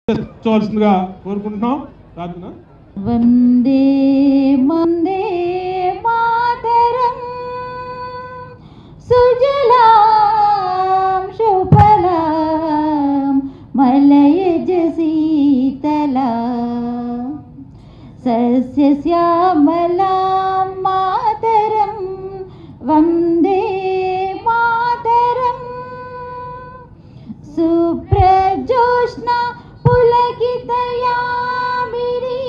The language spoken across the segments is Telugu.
కూర్చోవలసిందిగా కోరుకుంటున్నాం ప్రార్థన వందే వందే మాతరం సుజలాం సుఫలాం మలయజ శీతలా సస్యశ్యామలాం మాతరం వందే మాతరం సుప్రజోష్ణ పులకితయామిని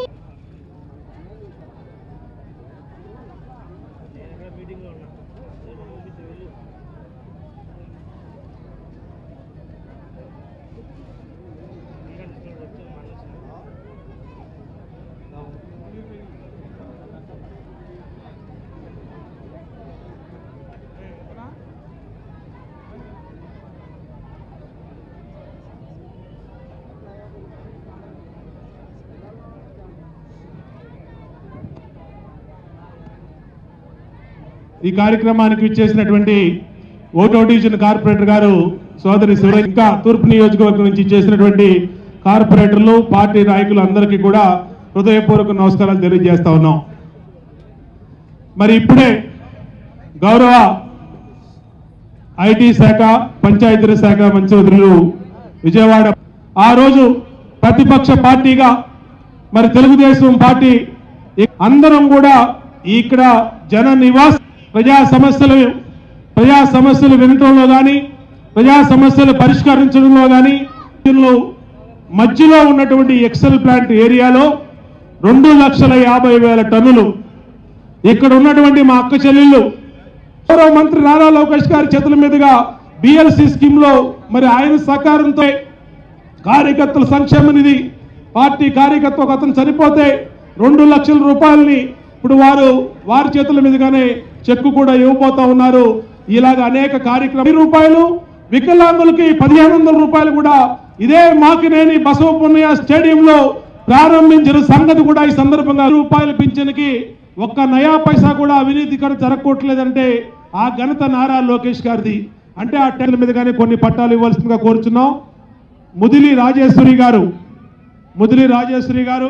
ఈ కార్యక్రమానికి ఇచ్చేసినటువంటి ఓటో డివిజన్ కార్పొరేటర్ గారు సోదరి శివ ఇంకా తూర్పు నియోజకవర్గం నుంచి చేసినటువంటి కార్పొరేటర్లు పార్టీ నాయకులు అందరికీ కూడా హృదయపూర్వక నమస్కారాలు తెలియజేస్తా ఉన్నాం మరి ఇప్పుడే గౌరవ ఐటీ శాఖ పంచాయతీ శాఖ మంత్రివర్యులు విజయవాడ ఆ రోజు ప్రతిపక్ష పార్టీగా మరి తెలుగుదేశం పార్టీ అందరం కూడా ఇక్కడ జన నివాస్ ప్రజా సమస్యలు ప్రజా సమస్యలు వినటంలో కానీ ప్రజా సమస్యలు పరిష్కరించడంలో కానీ మధ్యలో ఉన్నటువంటి ఎక్సెల్ ప్లాంట్ ఏరియాలో రెండు లక్షల యాభై వేల టన్నులు ఇక్కడ ఉన్నటువంటి మా అక్క చెల్లెళ్ళు గౌరవ మంత్రి నారా లోకేష్ గారి చేతుల మీదుగా బిఎల్సి స్కీమ్ లో మరి ఆయన సహకారంతో కార్యకర్తల సంక్షేమ నిధి పార్టీ కార్యకర్త ఒక అతను చనిపోతే రెండు లక్షల రూపాయలని ఇప్పుడు వారు వారి చేతుల మీదుగానే చెక్కు కూడా ఇవ్వబోతా ఉన్నారు ఇలాగ అనేక కార్యక్రమాలు వెయ్యి రూపాయలు వికలాంగులకి పదిహేను వందల రూపాయలు కూడా ఇదే మాకినేని బసవపున్నయ్య స్టేడియంలో ప్రారంభించిన సంగతి కూడా ఈ సందర్భంగా రూపాయల పింఛన్కి ఒక్క నయా పైసా కూడా అవినీతి కడ జరగకూడలేదంటే ఆ ఘనత నారా లోకేష్ గారిది అంటే ఆ టెంట్ల మీదుగానే కొన్ని పట్టాలు ఇవ్వాల్సిందిగా కోరుచున్నాం ముదిలి రాజేశ్వరి గారు ముదిలి రాజేశ్వరి గారు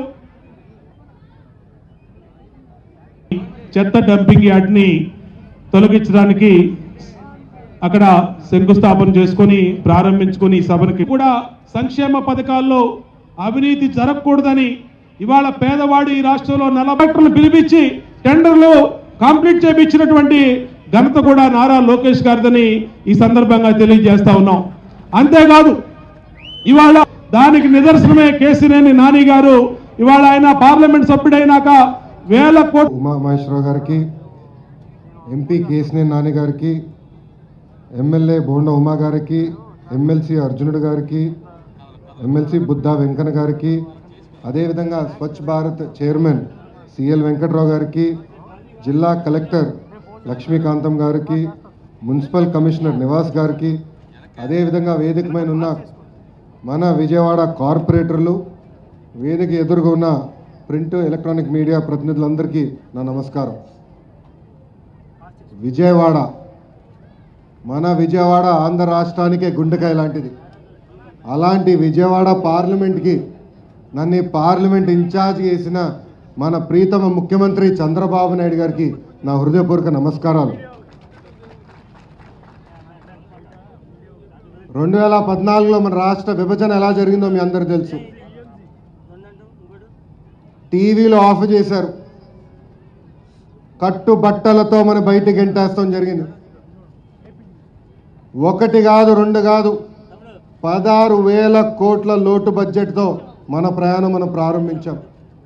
చెత్త డంపింగ్ యార్డ్ని తొలగించడానికి అక్కడ శంకుస్థాపన చేసుకొని ప్రారంభించుకొని ఈ సభకి కూడా సంక్షేమ పథకాల్లో అవినీతి జరగకూడదని ఇవాళ పేదవాడు ఈ రాష్ట్రంలో నలభైలు పిలిపించి టెండర్లు కంప్లీట్ చేపించినటువంటి ఘనత కూడా నారా లోకేష్ గారిదని ఈ సందర్భంగా తెలియజేస్తా ఉన్నాం అంతేకాదు ఇవాళ దానికి నిదర్శనమే కేసినేని నాని గారు ఇవాళ ఆయన పార్లమెంట్ సభ్యుడైనాక వేల కోట్ల ఉమా మహేశ్వరరావు గారికి ఎంపీ కేసినేని నాని గారికి ఎమ్మెల్యే బోండ ఉమా గారికి ఎమ్మెల్సీ అర్జునుడు గారికి ఎమ్మెల్సీ బుద్ధా వెంకన్న గారికి అదేవిధంగా స్వచ్ఛ భారత్ చైర్మన్ సిఎల్ వెంకట్రావు గారికి జిల్లా కలెక్టర్ లక్ష్మీకాంతం గారికి మున్సిపల్ కమిషనర్ నివాస్ గారికి అదేవిధంగా వేదిక పైన ఉన్న మన విజయవాడ కార్పొరేటర్లు వేదిక ఎదురుగా ఉన్న ప్రింట్ ఎలక్ట్రానిక్ మీడియా ప్రతినిధులందరికీ నా నమస్కారం విజయవాడ మన విజయవాడ ఆంధ్ర రాష్ట్రానికే గుండెకాయ లాంటిది అలాంటి విజయవాడ పార్లమెంట్కి నన్ను ఈ పార్లమెంట్ ఇన్ఛార్జ్ చేసిన మన ప్రీతమ ముఖ్యమంత్రి చంద్రబాబు నాయుడు గారికి నా హృదయపూర్వక నమస్కారాలు రెండు వేల పద్నాలుగులో మన రాష్ట్ర విభజన ఎలా జరిగిందో మీ అందరికీ తెలుసు టీవీలో ఆఫ్ చేశారు కట్టు బట్టలతో మన బయటికి గెంటేస్తాం జరిగింది ఒకటి కాదు రెండు కాదు పదహారు వేల కోట్ల లోటు బడ్జెట్తో మన ప్రయాణం మనం ప్రారంభించాం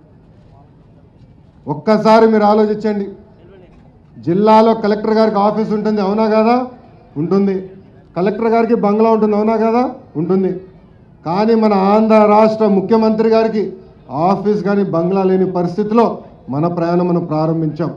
ఒక్కసారి మీరు ఆలోచించండి జిల్లాలో కలెక్టర్ గారికి ఆఫీస్ ఉంటుంది అవునా కదా ఉంటుంది కలెక్టర్ గారికి బంగ్లా ఉంటుంది అవునా కదా ఉంటుంది కానీ మన ఆంధ్ర రాష్ట్ర ముఖ్యమంత్రి గారికి ఆఫీస్ కానీ బంగ్లా లేని పరిస్థితిలో మన ప్రయాణం మనం ప్రారంభించాం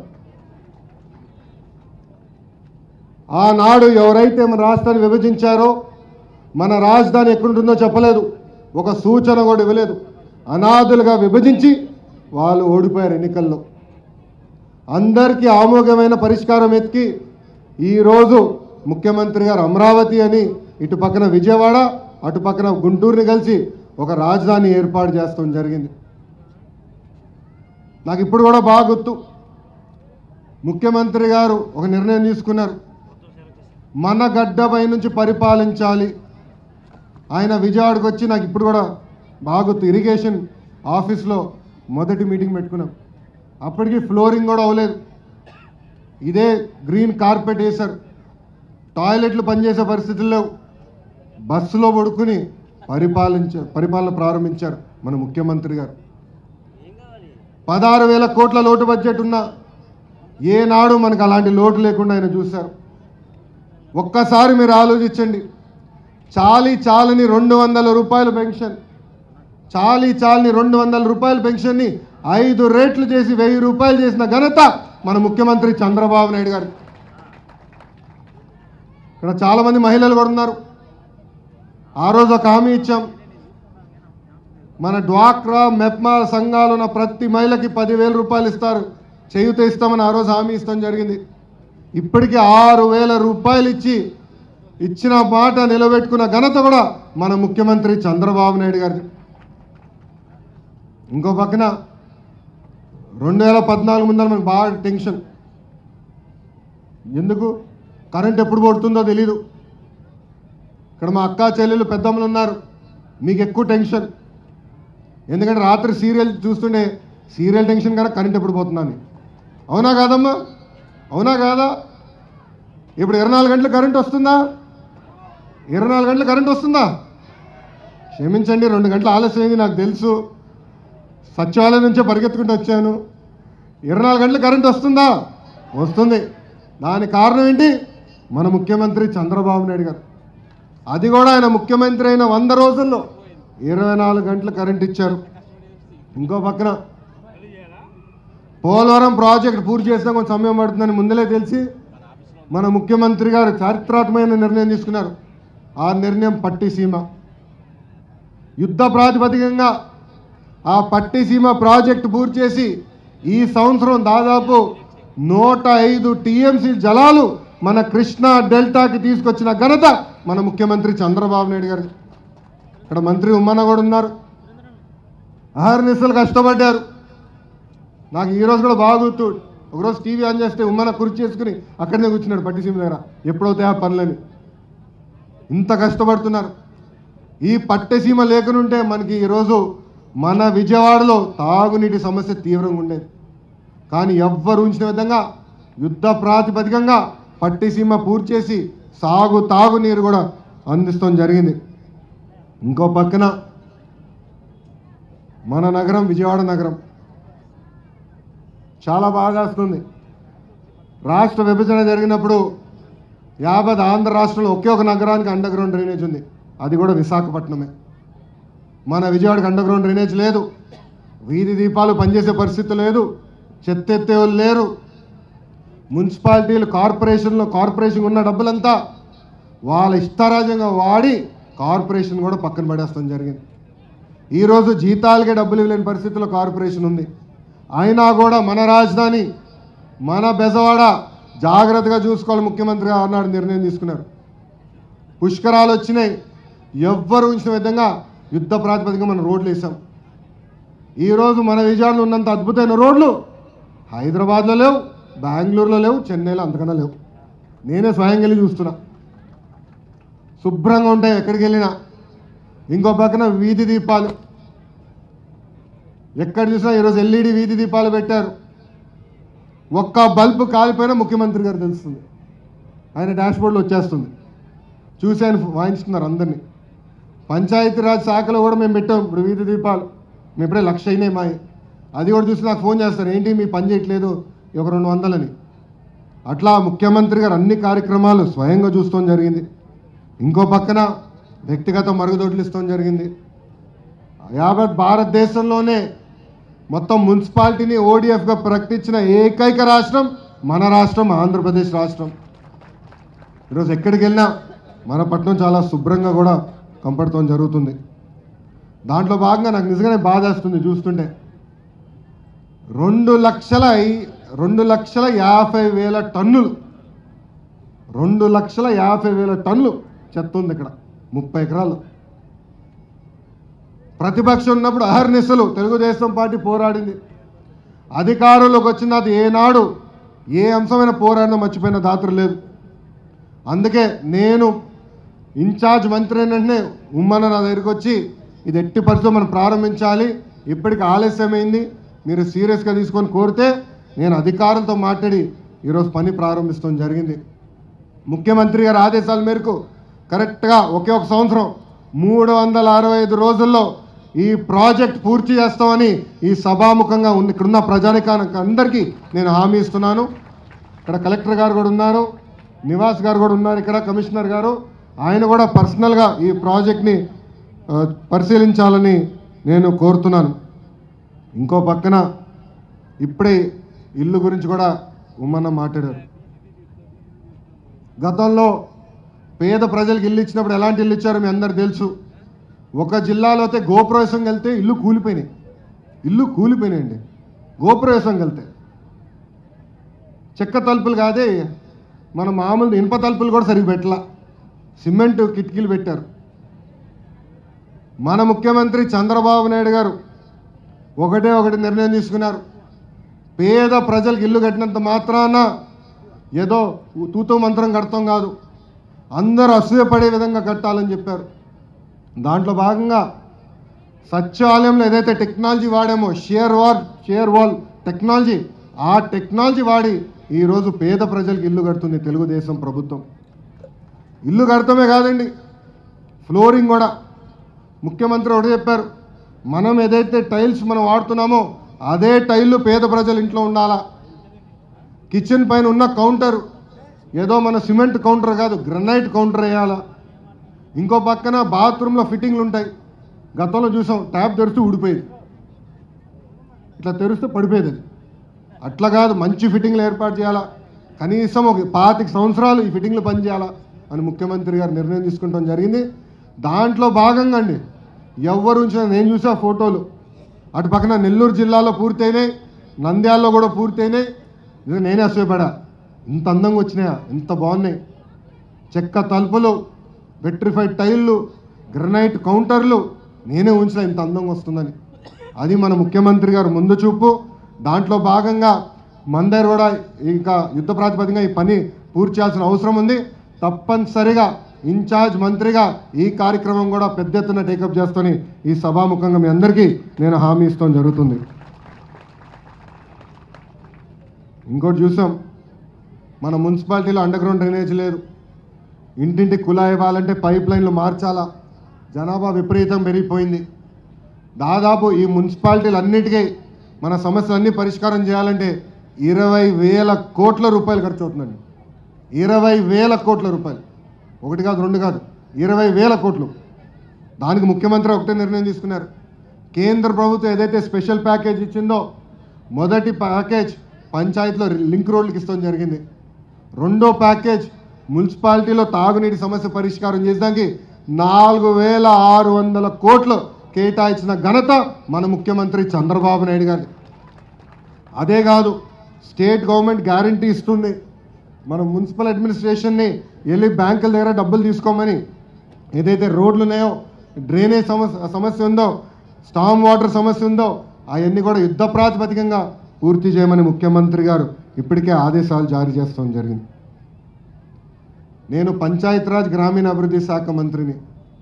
ఆనాడు ఎవరైతే మన రాష్ట్రాన్ని విభజించారో మన రాజధాని ఎక్కడుంటుందో చెప్పలేదు ఒక సూచన కూడా ఇవ్వలేదు అనాథులుగా విభజించి వాళ్ళు ఓడిపోయారు ఎన్నికల్లో అందరికీ ఆమోఘమైన పరిష్కారం ఎత్తికి ఈరోజు ముఖ్యమంత్రి గారు అమరావతి అని ఇటు పక్కన విజయవాడ అటు పక్కన గుంటూరుని కలిసి ఒక రాజధాని ఏర్పాటు చేస్తాం జరిగింది నాకు ఇప్పుడు కూడా బాగా గుర్తు ముఖ్యమంత్రి గారు ఒక నిర్ణయం తీసుకున్నారు మన గడ్డపై నుంచి పరిపాలించాలి ఆయన విజయవాడకు వచ్చి నాకు ఇప్పుడు కూడా బాగా గుర్తు ఇరిగేషన్ ఆఫీస్లో మొదటి మీటింగ్ పెట్టుకున్నాం అప్పటికి ఫ్లోరింగ్ కూడా అవ్వలేదు ఇదే గ్రీన్ కార్పెట్ వేశారు టాయిలెట్లు పనిచేసే పరిస్థితుల్లో బస్సులో పడుకుని పరిపాలించ పరిపాలన ప్రారంభించారు మన ముఖ్యమంత్రి గారు పదహారు వేల కోట్ల లోటు బడ్జెట్ ఉన్న ఏనాడు మనకు అలాంటి లోటు లేకుండా ఆయన చూశారు ఒక్కసారి మీరు ఆలోచించండి చాలి చాలని రెండు వందల రూపాయల పెన్షన్ చాలి చాలని రెండు వందల రూపాయల పెన్షన్ని ఐదు రేట్లు చేసి వెయ్యి రూపాయలు చేసిన ఘనత మన ముఖ్యమంత్రి చంద్రబాబు నాయుడు గారు ఇక్కడ చాలామంది మహిళలు కూడా ఉన్నారు ఆ రోజు ఒక హామీ ఇచ్చాం మన డ్వాక్రా మెప్మా సంఘాలు ఉన్న ప్రతి మహిళకి పదివేల రూపాయలు ఇస్తారు చేయూత ఇస్తామని ఆ రోజు హామీ ఇస్తాం జరిగింది ఇప్పటికీ ఆరు వేల రూపాయలు ఇచ్చి ఇచ్చిన మాట నిలబెట్టుకున్న ఘనత కూడా మన ముఖ్యమంత్రి చంద్రబాబు నాయుడు గారిది ఇంకో పక్కన రెండు వేల పద్నాలుగు ముందర మనకు బాగా టెన్షన్ ఎందుకు కరెంట్ ఎప్పుడు పడుతుందో తెలీదు ఇక్కడ మా అక్క చెల్లెలు పెద్దమ్మలు ఉన్నారు మీకు ఎక్కువ టెన్షన్ ఎందుకంటే రాత్రి సీరియల్ చూస్తుండే సీరియల్ టెన్షన్ కన్నా కరెంట్ ఎప్పుడు పోతుందని అవునా కాదమ్మా అవునా కాదా ఇప్పుడు ఇరవై నాలుగు గంటలు కరెంట్ వస్తుందా ఇరవై నాలుగు గంటలు కరెంట్ వస్తుందా క్షమించండి రెండు గంటలు ఆలస్యమైంది నాకు తెలుసు సచివాలయం నుంచే పరిగెత్తుకుంటూ వచ్చాను ఇరవై నాలుగు గంటలు కరెంట్ వస్తుందా వస్తుంది దాని కారణం ఏంటి మన ముఖ్యమంత్రి చంద్రబాబు నాయుడు గారు అది కూడా ఆయన ముఖ్యమంత్రి అయిన వంద రోజుల్లో ఇరవై నాలుగు గంటలు కరెంట్ ఇచ్చారు ఇంకో పక్కన పోలవరం ప్రాజెక్ట్ పూర్తి చేసినా కొంచెం సమయం పడుతుందని ముందలే తెలిసి మన ముఖ్యమంత్రి గారు చారిత్రాత్మకమైన నిర్ణయం తీసుకున్నారు ఆ నిర్ణయం పట్టిసీమ యుద్ధ ప్రాతిపదికంగా ఆ పట్టిసీమ ప్రాజెక్టు పూర్తి చేసి ఈ సంవత్సరం దాదాపు నూట ఐదు టీఎంసీ జలాలు మన కృష్ణా డెల్టాకి తీసుకొచ్చిన ఘనత మన ముఖ్యమంత్రి చంద్రబాబు నాయుడు గారు ఇక్కడ మంత్రి ఉమ్మన్న కూడా ఉన్నారు అహర్నిశలు కష్టపడ్డారు నాకు ఈ రోజు కూడా బాగా గుర్తు ఒకరోజు టీవీ ఆన్ చేస్తే ఉమ్మన కుర్చీ చేసుకుని అక్కడనే కూర్చున్నాడు పట్టిసీమ దగ్గర ఎప్పుడవుతాయి ఆ పనులని ఇంత కష్టపడుతున్నారు ఈ పట్టెసీమ లేకనుంటే మనకి ఈరోజు మన విజయవాడలో తాగునీటి సమస్య తీవ్రంగా ఉండేది కానీ ఎవ్వరు ఉంచిన విధంగా యుద్ధ ప్రాతిపదికంగా పట్టిసీమ పూర్తి చేసి సాగు తాగునీరు కూడా అందిస్తాం జరిగింది ఇంకో పక్కన మన నగరం విజయవాడ నగరం చాలా బాగా వస్తుంది రాష్ట్ర విభజన జరిగినప్పుడు యాభై ఆంధ్ర రాష్ట్రంలో ఒకే ఒక నగరానికి అండర్ గ్రౌండ్ డ్రైనేజ్ ఉంది అది కూడా విశాఖపట్నమే మన విజయవాడకి అండర్ గ్రౌండ్ డ్రైనేజ్ లేదు వీధి దీపాలు పనిచేసే పరిస్థితి లేదు చెత్త ఎత్తే వాళ్ళు లేరు మున్సిపాలిటీలు కార్పొరేషన్లో కార్పొరేషన్ ఉన్న డబ్బులంతా వాళ్ళ ఇష్టారాజ్యంగా వాడి కార్పొరేషన్ కూడా పక్కన పడేస్తాం జరిగింది ఈరోజు జీతాలకే డబ్బులు ఇవ్వలేని పరిస్థితిలో కార్పొరేషన్ ఉంది అయినా కూడా మన రాజధాని మన బెజవాడ జాగ్రత్తగా చూసుకోవాలి ముఖ్యమంత్రి గారు అన్నాడు నిర్ణయం తీసుకున్నారు పుష్కరాలు వచ్చినాయి ఎవ్వరు ఉంచిన విధంగా యుద్ధ ప్రాతిపదికగా మనం రోడ్లు వేసాం ఈరోజు మన విజయవాడలో ఉన్నంత అద్భుతమైన రోడ్లు హైదరాబాద్లో లేవు బెంగళూరులో లేవు చెన్నైలో అంతకన్నా లేవు నేనే స్వయంగా వెళ్ళి చూస్తున్నా శుభ్రంగా ఉంటాయి ఎక్కడికి వెళ్ళినా ఇంకో పక్కన వీధి దీపాలు ఎక్కడ చూసినా ఈరోజు ఎల్ఈడి వీధి దీపాలు పెట్టారు ఒక్క బల్బు కాలిపోయినా ముఖ్యమంత్రి గారు తెలుస్తుంది ఆయన డాష్బోర్డ్లో వచ్చేస్తుంది చూసి ఆయన వాయించుతున్నారు అందరినీ పంచాయతీరాజ్ శాఖలో కూడా మేము పెట్టాం ఇప్పుడు వీధి దీపాలు మేము ఇప్పుడే లక్ష అయినాయి మాయి అది కూడా చూసి నాకు ఫోన్ చేస్తారు ఏంటి మీ పని చేయట్లేదు ఈ ఒక రెండు వందలని అట్లా ముఖ్యమంత్రి గారు అన్ని కార్యక్రమాలు స్వయంగా చూస్తాం జరిగింది ఇంకో పక్కన వ్యక్తిగత మరుగుదొడ్లు ఇస్తాం జరిగింది యావత్ భారతదేశంలోనే మొత్తం మున్సిపాలిటీని ఓడిఎఫ్గా ప్రకటించిన ఏకైక రాష్ట్రం మన రాష్ట్రం ఆంధ్రప్రదేశ్ రాష్ట్రం ఈరోజు ఎక్కడికి వెళ్ళినా మన పట్టణం చాలా శుభ్రంగా కూడా కంపడటం జరుగుతుంది దాంట్లో భాగంగా నాకు నిజంగానే బాధ వేస్తుంది చూస్తుంటే రెండు లక్షల ఐ- రెండు లక్షల యాభై వేల టన్నులు రెండు లక్షల యాభై వేల టన్నులు చెత్త ఉంది ఇక్కడ ముప్పై ఎకరాలు ప్రతిపక్షం ఉన్నప్పుడు అహర్నిశలు తెలుగుదేశం పార్టీ పోరాడింది అధికారంలోకి వచ్చిన అది ఏనాడు ఏ అంశమైన పోరాడినా మర్చిపోయిన దాతరు లేదు అందుకే నేను ఇన్ఛార్జ్ మంత్రి అయిన వెంటనే ఉమ్మన నా దగ్గరికి వచ్చి ఇది ఎట్టి పరిస్థితుల్లో మనం ప్రారంభించాలి ఇప్పటికి ఆలస్యమైంది మీరు సీరియస్గా తీసుకొని కోరితే నేను అధికారులతో మాట్లాడి ఈరోజు పని ప్రారంభిస్తాం జరిగింది ముఖ్యమంత్రి గారి ఆదేశాల మేరకు కరెక్ట్గా ఒకే ఒక సంవత్సరం మూడు వందల అరవై ఐదు రోజుల్లో ఈ ప్రాజెక్ట్ పూర్తి చేస్తామని ఈ సభాముఖంగా ఉన్న ఇక్కడున్న ప్రజానికానికి అందరికీ నేను హామీ ఇస్తున్నాను ఇక్కడ కలెక్టర్ గారు కూడా ఉన్నారు నివాస్ గారు కూడా ఉన్నారు ఇక్కడ కమిషనర్ గారు ఆయన కూడా పర్సనల్గా ఈ ప్రాజెక్ట్ని ఆ, పరిశీలించాలని నేను కోరుతున్నాను ఇంకో పక్కన ఇప్పుడే ఇల్లు గురించి కూడా ఉమ్మన్న మాట్లాడారు గతంలో పేద ప్రజలకు ఇల్లు ఇచ్చినప్పుడు ఎలాంటి ఇల్లు ఇచ్చారో మీ అందరు తెలుసు ఒక జిల్లాలో అయితే గోప్రవేశంకి వెళ్తే ఇల్లు కూలిపోయినాయి ఇల్లు కూలిపోయినాయండి గోప్రవేశంకి వెళ్తే చెక్క తలుపులు కాదే మన మామూలు ఇనుప తలుపులు కూడా సరిగ్గా పెట్టలా సిమెంట్ కిటికీలు పెట్టారు మన ముఖ్యమంత్రి చంద్రబాబు నాయుడు గారు ఒకటే ఒకటి నిర్ణయం తీసుకున్నారు పేద ప్రజలకు ఇల్లు కట్టినంత మాత్రాన ఏదో తూతూ మంత్రం కడతాం కాదు అందరూ అసూయపడే విధంగా కట్టాలని చెప్పారు దాంట్లో భాగంగా సచివాలయంలో ఏదైతే టెక్నాలజీ వాడామో share wall share wall technology ఆ టెక్నాలజీ వాడి ఈరోజు పేద ప్రజలకు ఇల్లు కడుతుంది తెలుగుదేశం ప్రభుత్వం ఇల్లు కడతామే కాదండి ఫ్లోరింగ్ కూడా ముఖ్యమంత్రి ఒకటి చెప్పారు మనం ఏదైతే టైల్స్ మనం వాడుతున్నామో అదే టైల్లు పేద ప్రజల ఇంట్లో ఉండాలా కిచెన్ పైన ఉన్న కౌంటర్ ఏదో మన సిమెంట్ కౌంటర్ కాదు గ్రనైట్ కౌంటర్ వేయాలా ఇంకో పక్కన బాత్రూంలో ఫిట్టింగ్లు ఉంటాయి గతంలో చూసాం ట్యాప్ తెరిస్తే ఊడిపోయేది ఇట్లా తెరిస్తే పడిపోయేది అది అట్లా కాదు మంచి ఫిట్టింగ్లు ఏర్పాటు చేయాలా కనీసం ఒక పాతిక సంవత్సరాలు ఈ ఫిట్టింగ్లు పనిచేయాలా అని ముఖ్యమంత్రి గారు నిర్ణయం తీసుకుంటాం జరిగింది దాంట్లో భాగంగా అండి ఎవరు ఉంచినా నేను చూసా ఫోటోలు అటు పక్కన నెల్లూరు జిల్లాలో పూర్తయినాయి నంద్యాలలో కూడా పూర్తయినాయి ఇది నేనే అసూయపడా ఇంత అందంగా వచ్చినాయా ఎంత బాగున్నాయి చెక్క తలుపులు వెట్రిఫైడ్ టైళ్ళు గ్రనైట్ కౌంటర్లు నేనే ఉంచిన ఇంత అందంగా వస్తుందని అది మన ముఖ్యమంత్రి గారు ముందు చూపు దాంట్లో భాగంగా మన దగ్గర కూడా ఇంకా యుద్ధ ప్రాతిపదికగా ఈ పని పూర్తి చేయాల్సిన అవసరం ఉంది తప్పనిసరిగా ఇన్ఛార్జ్ మంత్రిగా ఈ కార్యక్రమం కూడా పెద్ద ఎత్తున టేకప్ చేస్తూనే ఈ సభాముఖంగా మీ అందరికీ నేను హామీ ఇస్తాం జరుగుతుంది ఇంకోటి చూసాం మన మున్సిపాలిటీలో అండర్ గ్రౌండ్ డ్రైనేజ్ లేదు ఇంటింటి కుళాయి ఇవ్వాలంటే పైప్ లైన్లు మార్చాలా జనాభా విపరీతం పెరిగిపోయింది దాదాపు ఈ మున్సిపాలిటీలు అన్నిటికీ మన సమస్యలన్నీ పరిష్కారం చేయాలంటే ఇరవై వేల కోట్ల రూపాయలు ఖర్చు అవుతుందండి ఇరవై వేల కోట్ల రూపాయలు ఒకటి కాదు రెండు కాదు ఇరవై వేల కోట్లు దానికి ముఖ్యమంత్రి ఒకటే నిర్ణయం తీసుకున్నారు కేంద్ర ప్రభుత్వం ఏదైతే స్పెషల్ ప్యాకేజ్ ఇచ్చిందో మొదటి ప్యాకేజ్ పంచాయతీలో లింక్ రోడ్లకు ఇస్తాం జరిగింది రెండో ప్యాకేజ్ మున్సిపాలిటీలో తాగునీటి సమస్య పరిష్కారం చేసడానికి నాలుగు వేల ఆరు వందల కోట్లు కేటాయించిన ఘనత మన ముఖ్యమంత్రి చంద్రబాబు నాయుడు గారి అదే కాదు స్టేట్ గవర్నమెంట్ గ్యారంటీ ఇస్తుంది మన మున్సిపల్ అడ్మినిస్ట్రేషన్ని వెళ్ళి బ్యాంకుల దగ్గర డబ్బులు తీసుకోమని ఏదైతే రోడ్లు ఉన్నాయో డ్రైనేజ్ సమస్య సమస్య ఉందో స్టామ్ వాటర్ సమస్య ఉందో అవన్నీ కూడా యుద్ధ ప్రాతిపదికంగా పూర్తి చేయమని ముఖ్యమంత్రి గారు ఇప్పటికే ఆదేశాలు జారీ చేస్తాం జరిగింది నేను పంచాయతీరాజ్ గ్రామీణ అభివృద్ధి శాఖ మంత్రిని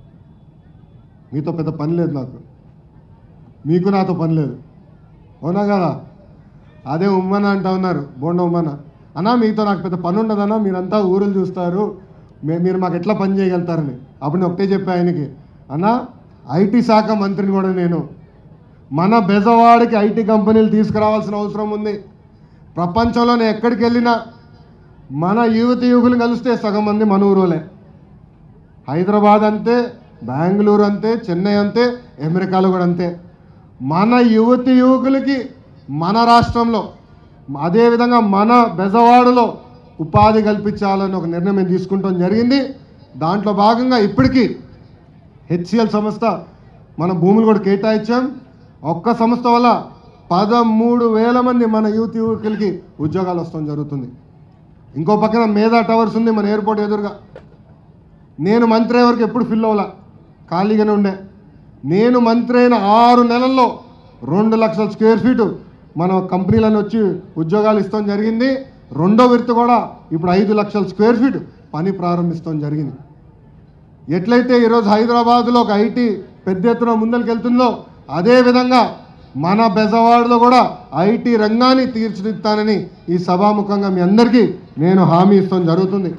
మీతో పెద్ద పని లేదు నాకు మీకు నాతో పని లేదు అవునా కదా అదే ఉమ్మన అంటా ఉన్నారు బోండ ఉమ్మన అన్నా మీతో నాకు పెద్ద పని ఉండదన్నా మీరంతా ఊరులు చూస్తారు మే మీరు మాకు ఎట్లా పని చేయగలుగుతారని అప్పుడు నేను ఒకటే చెప్పా ఆయనకి అన్నా ఐటీ శాఖ మంత్రిని కూడా నేను మన బెజవాడికి ఐటీ కంపెనీలు తీసుకురావాల్సిన అవసరం ఉంది ప్రపంచంలో నేను ఎక్కడికి వెళ్ళినా మన యువతి యువకులు కలిస్తే సగం మంది మన ఊరోలే హైదరాబాద్ అంతే బెంగళూరు అంతే చెన్నై అంతే అమెరికాలో కూడా అంతే మన యువతి యువకులకి మన రాష్ట్రంలో అదేవిధంగా మన బెజవాడలో ఉపాధి కల్పించాలని ఒక నిర్ణయం మేము తీసుకుంటాం జరిగింది దాంట్లో భాగంగా ఇప్పటికీ హెచ్సిఎల్ సంస్థ మన భూములు కూడా కేటాయించాం ఒక్క సంస్థ వల్ల పదమూడు వేల మంది మన యూత్ యువకులకి ఉద్యోగాలు వస్తాం జరుగుతుంది ఇంకో పక్కన మేధా టవర్స్ ఉంది మన ఎయిర్పోర్ట్ ఎదురుగా నేను మంత్రి వరకు ఎప్పుడు ఫిల్ అవ్వాల ఖాళీగానే ఉండే నేను మంత్రి అయిన ఆరు నెలల్లో రెండు లక్షల స్క్వేర్ ఫీటు మన కంపెనీలను వచ్చి ఉద్యోగాలు ఇస్తాం జరిగింది రెండో విడత కూడా ఇప్పుడు ఐదు లక్షల స్క్వేర్ ఫీట్ పని ప్రారంభిస్తాం జరిగింది ఎట్లయితే ఈరోజు హైదరాబాద్లో ఒక ఐటీ పెద్ద ఎత్తున ముందరికెళ్తుందో అదే విధంగా మన బెజవాడలో కూడా ఐటీ రంగాన్ని తీర్చిదిద్దానని ఈ సభాముఖంగా మీ అందరికీ నేను హామీ ఇస్తాం జరుగుతుంది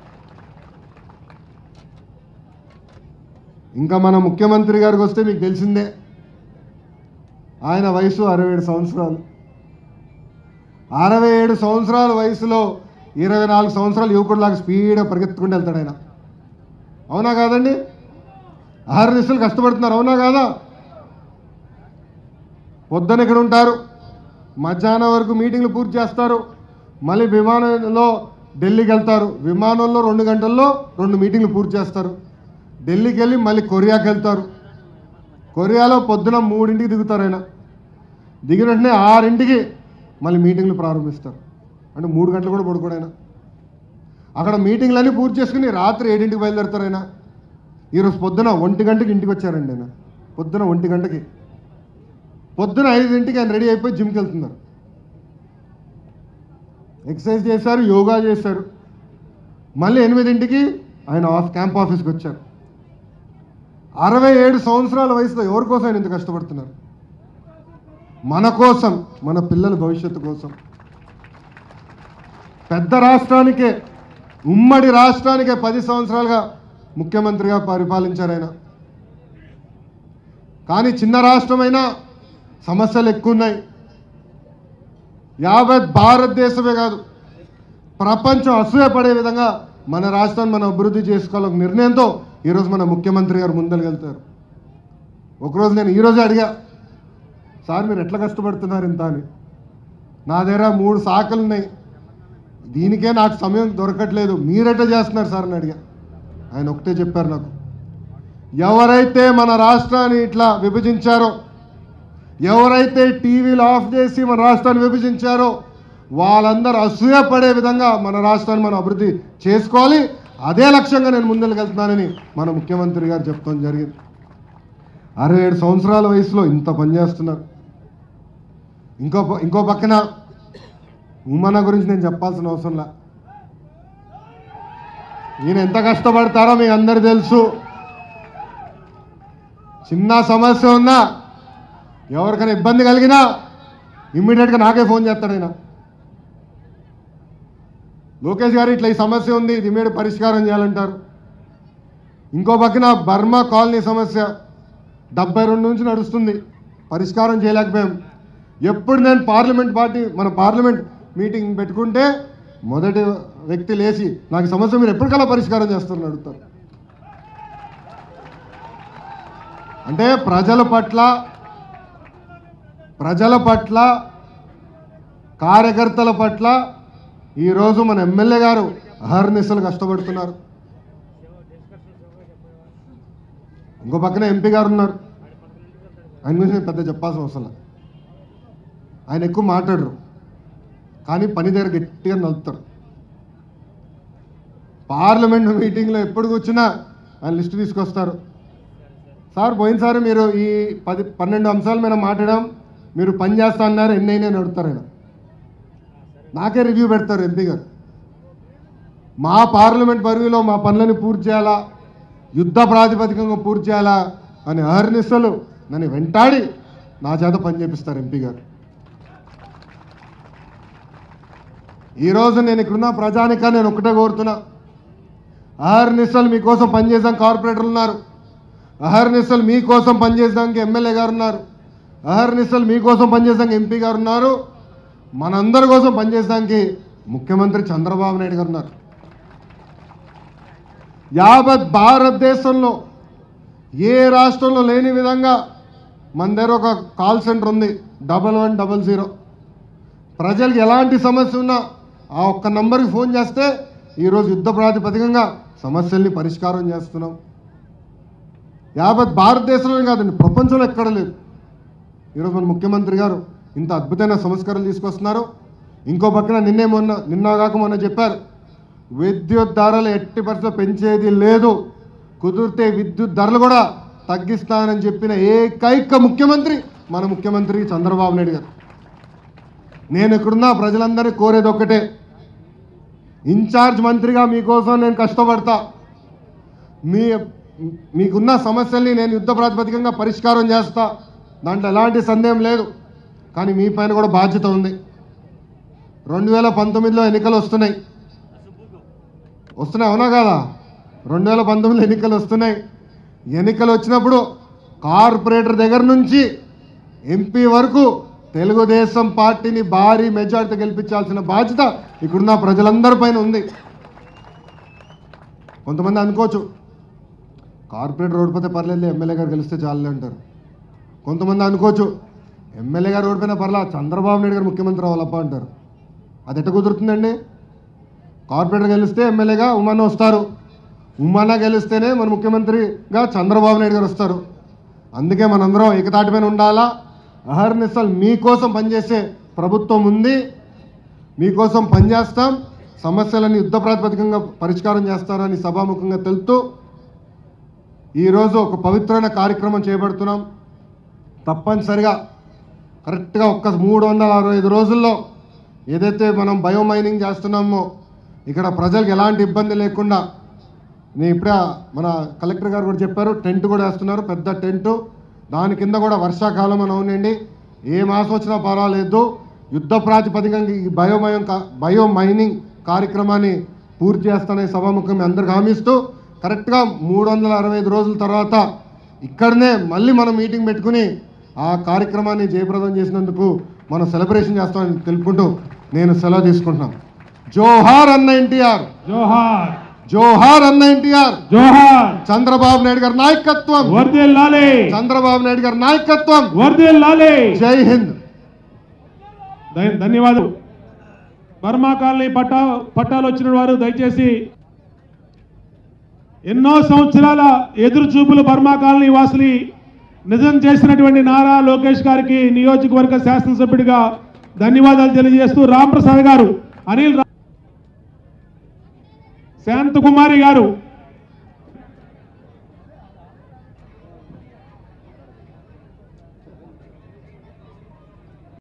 ఇంకా మన ముఖ్యమంత్రి గారికి వస్తే మీకు తెలిసిందే ఆయన వయసు అరవై ఏడు సంవత్సరాలు అరవై ఏడు సంవత్సరాల వయసులో ఇరవై నాలుగు సంవత్సరాలు యువకుడిలాగా స్పీడ్గా పరిగెత్తుకుంటూ వెళ్తాడు ఆయన అవునా కాదండి ఆరు నిమిషాలు కష్టపడుతున్నారు అవునా కాదా పొద్దున ఇక్కడ ఉంటారు మధ్యాహ్నం వరకు మీటింగ్లు పూర్తి చేస్తారు మళ్ళీ విమానంలో ఢిల్లీకి వెళ్తారు విమానంలో రెండు గంటల్లో రెండు మీటింగ్లు పూర్తి చేస్తారు ఢిల్లీకి వెళ్ళి మళ్ళీ కొరియాకి వెళ్తారు కొరియాలో పొద్దున మూడింటికి దిగుతారు ఆయన దిగిన వెంటనే ఆరింటికి మళ్ళీ మీటింగ్లు ప్రారంభిస్తారు అంటే మూడు గంటలు కూడా పడుకోడు ఆయన అక్కడ మీటింగ్లన్నీ పూర్తి చేసుకుని రాత్రి ఏడింటికి బయలుదేరుతారు ఆయన ఈరోజు పొద్దున ఒంటి గంటకి ఇంటికి వచ్చారండి ఆయన పొద్దున ఒంటి గంటకి పొద్దున ఐదింటికి ఆయన రెడీ అయిపోయి జిమ్కి వెళ్తున్నారు ఎక్సర్సైజ్ చేశారు యోగా చేశారు మళ్ళీ ఎనిమిదింటికి ఆయన ఆఫ్ క్యాంప్ ఆఫీస్కి వచ్చారు అరవై ఏడు సంవత్సరాల వయసులో ఎవరి కోసం ఆయన ఇంత కష్టపడుతున్నారు మన కోసం మన పిల్లల భవిష్యత్తు కోసం పెద్ద రాష్ట్రానికే ఉమ్మడి రాష్ట్రానికే పది సంవత్సరాలుగా ముఖ్యమంత్రిగా పరిపాలించారు ఆయన కానీ చిన్న రాష్ట్రమైనా సమస్యలు ఎక్కువ ఉన్నాయి యావత్ భారతదేశమే కాదు ప్రపంచం అసూయపడే విధంగా మన రాష్ట్రాన్ని మనం అభివృద్ధి చేసుకోవాలి ఒక నిర్ణయంతో ఈరోజు మన ముఖ్యమంత్రి గారు ముందరకెళ్తారు ఒకరోజు నేను ఈరోజే అడిగా సార్ మీరు ఎట్లా కష్టపడుతున్నారు ఇంత అని నా దగ్గర మూడు శాఖలు ఉన్నాయి దీనికే నాకు సమయం దొరకట్లేదు మీరెట్లా చేస్తున్నారు సార్ అని అడిగా ఆయన ఒకటే చెప్పారు నాకు ఎవరైతే మన రాష్ట్రాన్ని ఇట్లా విభజించారో ఎవరైతే టీవీలు ఆఫ్ చేసి మన రాష్ట్రాన్ని విభజించారో వాళ్ళందరూ అసూయపడే విధంగా మన రాష్ట్రాన్ని మనం అభివృద్ధి చేసుకోవాలి అదే లక్ష్యంగా నేను ముందుకు వెళ్తున్నానని మన ముఖ్యమంత్రి గారు చెప్తాం జరిగింది అరవై ఏడు సంవత్సరాల వయసులో ఇంత పనిచేస్తున్నారు ఇంకో ప- ఇంకో పక్కన ఉమ్మన గురించి నేను చెప్పాల్సిన అవసరంలా ఈయన ఎంత కష్టపడతారో మీకు అందరు తెలుసు చిన్న సమస్య ఉన్నా ఎవరికైనా ఇబ్బంది కలిగినా ఇమ్మీడియట్గా నాకే ఫోన్ చేస్తాడు ఆయన లోకేష్ గారు ఇట్లా ఈ సమస్య ఉంది ఇది ఇమీడియట్ పరిష్కారం చేయాలంటారు ఇంకో పక్కన బర్మా కాలనీ సమస్య డెబ్బై రెండు నుంచి నడుస్తుంది పరిష్కారం చేయలేకపోయాం ఎప్పుడు నేను పార్లమెంట్ పార్టీ మన పార్లమెంట్ మీటింగ్ పెట్టుకుంటే మొదటి వ్యక్తి లేచి నాకు ఈ సమస్య మీరు ఎప్పటికల్లా పరిష్కారం చేస్తారని అడుగుతారు అంటే ప్రజల పట్ల ప్రజల పట్ల కార్యకర్తల పట్ల ఈరోజు మన ఎమ్మెల్యే గారు అహర్నిశలు కష్టపడుతున్నారు ఇంకో పక్కన ఎంపీ గారు ఉన్నారు ఆయన గురించి నేను పెద్ద చెప్పాల్సిన అవసరం లేదు. ఆయన ఎక్కువ మాట్లాడరు కానీ పని దగ్గర గట్టిగా నలుపుతారు పార్లమెంట్ మీటింగ్లో ఎప్పుడు కూర్చున్నా ఆయన లిస్టు తీసుకొస్తారు సార్ పోయినసారి మీరు ఈ పది పన్నెండు అంశాల మీద మాట్లాడాం మీరు పని చేస్తా అన్నారు ఎన్ని అయినా అడుగుతారు ఆయన నాకే రివ్యూ పెడతారు ఎంపీ గారు మా పార్లమెంట్ పరిధిలో మా పనులను పూర్తి చేయాలా యుద్ధ ప్రాతిపదికంగా పూర్తి చేయాలా అని అహర్నిశలు నన్ను వెంటాడి నా చేత పని చేపిస్తారు ఎంపీ గారు ఈరోజు నేను ఇక్కడున్న ప్రజానిక నేను ఒకటే కోరుతున్నా అహర్నిశలు మీకోసం పనిచేసాం కార్పొరేటర్లు ఉన్నారు అహర్నిశలు మీకోసం పనిచేసానికి ఎమ్మెల్యే గారు ఉన్నారు అహర్నిశలు మీకోసం పనిచేసానికి ఎంపీ గారు ఉన్నారు మనందరి కోసం పనిచేసానికి ముఖ్యమంత్రి చంద్రబాబు నాయుడు గారు ఉన్నారు యావత్ భారతదేశంలో ఏ రాష్ట్రంలో లేని విధంగా మన దగ్గర ఒక కాల్ సెంటర్ ఉంది డబల్ వన్ డబల్ జీరో ప్రజలకు ఎలాంటి సమస్య ఉన్నా ఆ ఒక్క నంబర్కి ఫోన్ చేస్తే ఈరోజు యుద్ధ ప్రాతిపదికంగా సమస్యల్ని పరిష్కారం చేస్తున్నాం యావత్ భారతదేశంలో కాదండి ప్రపంచంలో ఎక్కడ లేదు ఈరోజు మన ముఖ్యమంత్రి గారు ఇంత అద్భుతమైన సంస్కరణలు తీసుకొస్తున్నారు ఇంకో పక్కన నిన్నే మొన్న నిన్న కాక మొన్న చెప్పారు విద్యుత్ ధరలు ఎట్టి పరిస్థితుల్లో పెంచేది లేదు కుదిరితే విద్యుత్ ధరలు కూడా తగ్గిస్తానని చెప్పిన ఏకైక ముఖ్యమంత్రి మన ముఖ్యమంత్రి చంద్రబాబు నాయుడు గారు నేను ఇక్కడున్న ప్రజలందరినీ కోరేది ఒక్కటే ఇన్ఛార్జ్ మంత్రిగా మీకోసం నేను కష్టపడతా మీ మీకున్న సమస్యల్ని నేను యుద్ధ ప్రాతిపదికంగా పరిష్కారం చేస్తా దాంట్లో ఎలాంటి సందేహం లేదు కానీ మీ పైన కూడా బాధ్యత ఉంది రెండు వేల పంతొమ్మిదిలో ఎన్నికలు వస్తున్నాయి వస్తున్నాయి అవునా కదా రెండు వేల పంతొమ్మిదిలో ఎన్నికలు వస్తున్నాయి ఎన్నికలు వచ్చినప్పుడు కార్పొరేటర్ దగ్గర నుంచి ఎంపీ వరకు తెలుగుదేశం పార్టీని భారీ మెజార్టీ గెలిపించాల్సిన బాధ్యత ఇక్కడున్న ప్రజలందరి పైన ఉంది కొంతమంది అనుకోవచ్చు కార్పొరేటర్ ఓడిపోతే పర్లేదు ఎమ్మెల్యే గారు గెలిస్తే చాలే అంటారు కొంతమంది అనుకోవచ్చు ఎమ్మెల్యే గారు ఓడిపోయినా పర్లా చంద్రబాబు నాయుడు గారు ముఖ్యమంత్రి అవ్వాలప్ప అంటారు అది ఎట్ట కుదురుతుందండి కార్పొరేటర్ గెలిస్తే ఎమ్మెల్యేగా ఉమ్మన్న వస్తారు ఉమ్మన్న గెలిస్తేనే మన ముఖ్యమంత్రిగా చంద్రబాబు నాయుడు గారు వస్తారు అందుకే మనందరం ఏకతాటిపైన ఉండాలా అహర్నిశలు మీకోసం పనిచేసే ప్రభుత్వం ఉంది మీకోసం పనిచేస్తాం సమస్యలని యుద్ధ ప్రాతిపదికంగా పరిష్కారం చేస్తారని సభాముఖంగా తెలుపుతూ ఈరోజు ఒక పవిత్రమైన కార్యక్రమం చేపడుతున్నాం తప్పనిసరిగా కరెక్ట్గా ఒక్క మూడు వందల అరవై ఐదు రోజుల్లో ఏదైతే మనం బయో మైనింగ్ చేస్తున్నామో ఇక్కడ ప్రజలకు ఎలాంటి ఇబ్బంది లేకుండా నేను ఇప్పుడే మన కలెక్టర్ గారు కూడా చెప్పారు టెంట్ కూడా వేస్తున్నారు పెద్ద టెంటు దాని కింద కూడా వర్షాకాలం అని అవునండి ఏ మాసం వచ్చినా పర్వాలేదు యుద్ధ ప్రాతిపదికంగా ఈ బయోమయం కా- బయో మైనింగ్ కార్యక్రమాన్ని పూర్తి చేస్తానని సభాముఖం మీ అందరికి హామీస్తూ కరెక్ట్గా మూడు వందల అరవై ఐదు రోజుల తర్వాత ఇక్కడనే మళ్ళీ మనం మీటింగ్ పెట్టుకుని ఆ కార్యక్రమాన్ని జయప్రదం చేసినందుకు మనం సెలబ్రేషన్ చేస్తామని తెలుపుకుంటూ నేను సెలవు తీసుకుంటున్నాం జోహార్ అన్న ఎన్టీఆర్ జోహార్ జోహార్ అన్న ఎన్టీఆర్ జోహార్ చంద్రబాబు నాయుడు గారి నాయకత్వం వర్దే లాలే చంద్రబాబు నాయుడు గారి నాయకత్వం వర్దే లాలే జై హింద్ ధన్- ధన్యవాదాలు బర్మా కాలనీ పట్టా పట్టాలు వచ్చిన వారు దయచేసి ఎన్నో సంవత్సరాల ఎదురు చూపులు బర్మా కాలనీ వాసులు నిజం చేసినటువంటి నారా లోకేష్ గారికి నియోజకవర్గ శాసనసభ్యుడిగా ధన్యవాదాలు తెలియజేస్తూ రాంప్రసాద్ గారు అనిల్ రా- శాంతకుమారి గారు